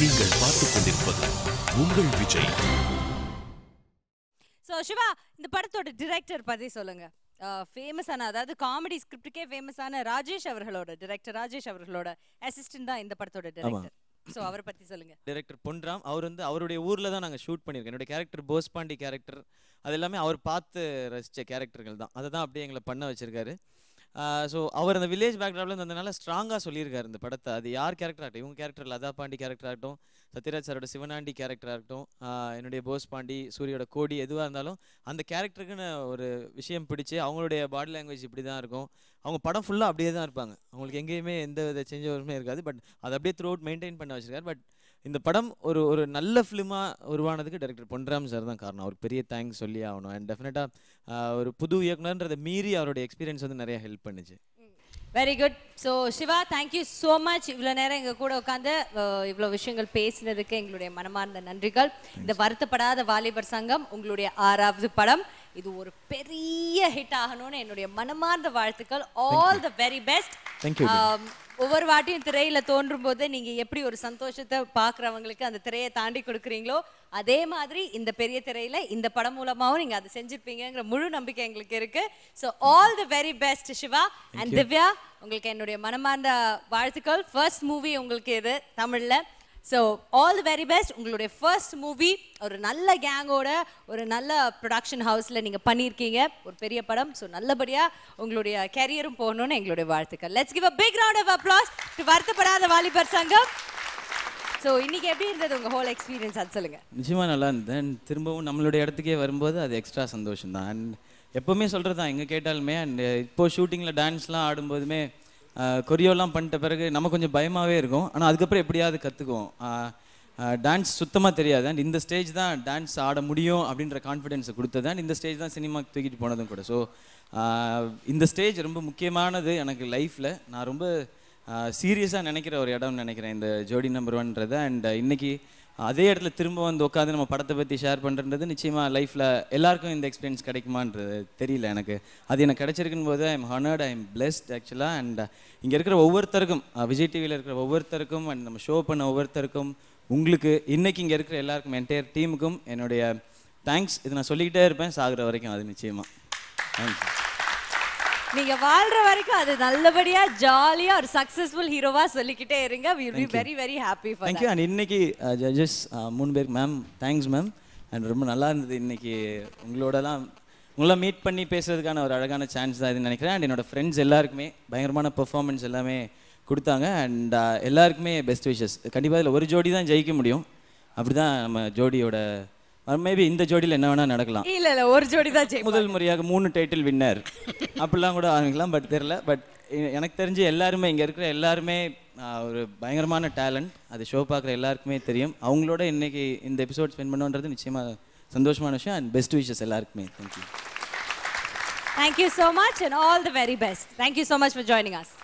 நீங்கள் பார்த்துக் கொண்டிருப்பது உங்கள் விஜய் ஸோ சிவா இந்த படத்தோட டிரெக்டர் பத்தி சொல்லுங்க ஃபேமஸான அதாவது காமெடி ஸ்கிரிப்டுக்கே ஃபேமஸான ராஜேஷ் அவர்களோட டிரெக்டர் ராஜேஷ் அவர்களோட அசிஸ்டன்ட் தான் இந்த படத்தோட டிரெக்டர் ஸோ அவரை பத்தி சொல்லுங்க டைரக்டர் பொன்ராம் அவர் வந்து அவருடைய ஊரில் தான் நாங்கள் ஷூட் பண்ணியிருக்கோம் என்னுடைய கேரக்டர் போஸ்பாண்டி கேரக்டர் அது எல்லாமே அவர் பார்த்து ரசித்த கேரக்டர்கள் தான் அதை தான் அப்படியே எங்களை பண்ண வச்சிருக்காரு ஸோ அவர் அந்த வில்லேஜ் பேக்ரவுண்ட்ல இருந்ததுனால ஸ்ட்ராங்காக சொல்லியிருக்காரு இந்த படத்தை அது யார் கேரக்டர் ஆகட்டும் இவங்க கேரக்டர் லதா பாண்டி கேரக்டர் ஆகட்டும் சத்யராஜ் சாரோட சிவனாண்டி கேரக்டராக இருக்கட்டும் ஆஹ் என்னுடைய போஸ் பாண்டி சூரியோட கோடி எதுவாக இருந்தாலும் அந்த கேரக்டருக்குன்னு ஒரு விஷயம் பிடிச்சு அவங்களுடைய பாடி லாங்குவேஜ் இப்படி தான் இருக்கும் அவங்க படம் ஃபுல்லாக அப்படியே தான் இருப்பாங்க அவங்களுக்கு எங்கேயுமே எந்த வித சேஞ்ச் ஓவருமே இருக்காது பட் அதை அப்படியே த்ரூ அவுட் மெயின்டைன் பண்ண வச்சிருக்காரு பட் இந்த படம் ஒரு ஒரு நல்ல ஃபிலிமாக உருவானதுக்கு டைரக்டர் பொன்ராம் சார் தான் காரணம் அவருக்கு பெரிய தேங்க்ஸ் சொல்லி ஆகணும் அண்ட் டெஃபினட்டாக ஒரு புது இயக்குனர்ன்றதை மீறி அவருடைய எக்ஸ்பீரியன்ஸ் வந்து நிறைய ஹெல்ப் பண்ணுச்சு very good so Siva thank you so much இவ்வளோ நேரம் எங்கள் கூட உட்காந்து இவ்வளோ விஷயங்கள் பேசினதுக்கு எங்களுடைய மனமார்ந்த நன்றிகள் இந்த வருத்தப்படாத வாலிபர் சங்கம் உங்களுடைய ஆறாவது படம் இது ஒரு பெரிய ஹிட் ஆகணும்னு என்னுடைய மனமார்ந்த வாழ்த்துக்கள் all the very best Thank you, ஒவ்வொரு வாட்டியும் திரையில தோன்றும் போது நீங்க எப்படி ஒரு சந்தோஷத்தை பார்க்குறவங்களுக்கு அந்த திரையை தாண்டி கொடுக்குறீங்களோ அதே மாதிரி இந்த பெரிய திரையில இந்த படம் மூலமாவும் நீங்க அதை செஞ்சிருப்பீங்கங்கிற முழு நம்பிக்கை எங்களுக்கு இருக்கு so all the very best Siva and Divya உங்களுக்கு என்னுடைய மனமார்ந்த வாழ்த்துக்கள் ஃபர்ஸ்ட் மூவி உங்களுக்கு இது தமிழ்ல so all the very best உங்களுடைய ஃபர்ஸ்ட் மூவி ஒரு நல்ல கேங்கோட ஒரு நல்ல ப்ரொடக்ஷன் ஹவுஸில் நீங்கள் பண்ணியிருக்கீங்க ஒரு பெரிய படம் ஸோ நல்லபடியாக உங்களுடைய கேரியரும் போகணும்னு எங்களுடைய வாழ்த்துக்கள் let's give a big round of applause to Varuthapadatha Valibar சங்கம் ஸோ இன்னைக்கு எப்படி இருந்தது உங்கள் ஹோல் எக்ஸ்பீரியன்ஸ் அது சொல்லுங்க நிச்சயமாக நல்லா இருந்தது அண்ட் திரும்பவும் நம்மளுடைய இடத்துக்கே வரும்போது அது எக்ஸ்ட்ரா சந்தோஷம் தான் அண்ட் எப்போவுமே சொல்கிறது தான் எங்கே கேட்டாலுமே அண்ட் இப்போ ஷூட்டிங்கில் டான்ஸ்லாம் ஆடும்போதுமே கொரியோலாம் பண்ணிட்ட பிறகு நம்ம கொஞ்சம் பயமாகவே இருக்கும் ஆனால் அதுக்கப்புறம் எப்படியாவது கற்றுக்குவோம் டான்ஸ் சுத்தமாக தெரியாது அண்ட் இந்த ஸ்டேஜ் தான் டான்ஸ் ஆட முடியும் அப்படின்ற கான்ஃபிடென்ஸை கொடுத்தது அண்ட் இந்த ஸ்டேஜ் தான் சினிமாக்கு தூக்கிட்டு போனதும் கூட ஸோ இந்த ஸ்டேஜ் ரொம்ப முக்கியமானது எனக்கு லைஃப்பில் நான் ரொம்ப சீரியஸாக நினைக்கிற ஒரு இடம்னு நினைக்கிறேன் இந்த ஜோடி நம்பர் ஒன்றது அண்ட் இன்னைக்கு அதே இடத்துல திரும்ப வந்து உட்காந்து நம்ம படத்தை பற்றி ஷேர் பண்ணுறது நிச்சயமாக லைஃப்பில் எல்லாருக்கும் இந்த எக்ஸ்பீரியன்ஸ் கிடைக்குமான்றது தெரியல எனக்கு அது எனக்கு கிடைச்சிருக்குன்னு போது I am honoured I am blessed ஆக்சுவலாக அண்ட் இங்கே இருக்கிற ஒவ்வொருத்தருக்கும் அஹ், விஜய் டிவியில் இருக்கிற ஒவ்வொருத்தருக்கும் அண்ட் நம்ம ஷோ பண்ண ஒவ்வொருத்தருக்கும் உங்களுக்கு இன்னைக்கு இங்கே இருக்கிற எல்லாருக்கும் என்டையர் டீமுக்கும் என்னுடைய தேங்க்ஸ் இது நான் சொல்லிக்கிட்டே இருப்பேன் சாகுற வரைக்கும் அது நிச்சயமாக தேங்க்ஸ் நீங்க வாழ்ற வரைக்கும் அது நல்லபடியா ஜாலியா ஒரு சக்சஸ்ஃபுல் ஹீரோவா சொல்லிக்கிட்டே இருங்க we will be very very happy for thank you and இன்னைக்கு ஜட்ஜஸ் மூணு பேர் மேம் தேங்க்ஸ் மேம் அண்ட் ரொம்ப நல்லா இருந்தது இன்னைக்கு உங்களோடலாம் உங்களை மீட் பண்ணி பேசுறதுக்கான ஒரு அழகான சான்ஸ் தான் இதுன்னு நினைக்கிறேன் அண்ட் என்னோட ஃப்ரெண்ட்ஸ் எல்லாருக்குமே பயங்கரமான பெர்ஃபார்மன்ஸ் எல்லாமே கொடுத்தாங்க அண்ட் எல்லாருக்குமே பெஸ்ட் விஷஸ் கண்டிப்பாக இதில் ஒரு ஜோடி தான் ஜெயிக்க முடியும் அப்படி தான் நம்ம ஜோடியோட மேபி இந்த ஜோடியில் என்ன வேணால் நடக்கலாம் இல்ல இல்ல ஒரு ஜோடி தான் ஜெயிப்பா. முதல் முறையாக மூணு டைட்டில் வின்னர் அப்படிலாம் கூட ஆரம்பிக்கலாம் பட் தெரில பட் எனக்கு தெரிஞ்சு எல்லாருமே இங்கே இருக்கிற எல்லாருமே ஆஹ், ஒரு பயங்கரமான டேலண்ட் அது ஷோ பார்க்குற எல்லாருக்குமே தெரியும் அவங்களோட இன்னைக்கு இந்த எபிசோட் ஸ்பெண்ட் பண்ணுன்றது நிச்சயமாக சந்தோஷமான விஷயம் அண்ட் பெஸ்ட் விஷஸ் எல்லாருக்குமே thank you Thank you so much and all the very best. Thank you so much for joining us.